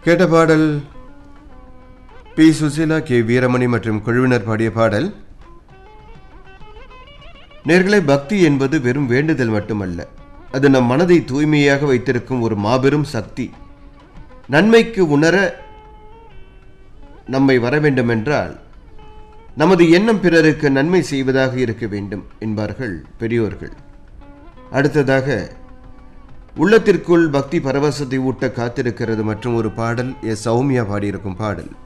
கேட்ட பாடல் B Susheela K Veeramani மற்றும் குழுவினர் பாடிய பாடல் நேர்களை பக்தி என்பது வெறும் வேண்டுதல் மட்டுமல்ல அது நம் மனதை தூய்மையாக வைத்திருக்கும் ஒரு மாபெரும் சக்தி நன்மைக்கு உணர நம்மை வர வேண்டுமென்றால் நமது எண்ணம் பிறருக்கு நன்மை செய்வதாக இருக்க வேண்டும் என்பார்கள் பெரியோர்கள் அடுத்ததாக உள்ளத்திற்குள் பக்தி பரவசத்தை ஊட்ட காத்திருக்கிறது மற்றும் ஒரு பாடல் எஸ் சௌமியா பாடியிருக்கும் பாடல்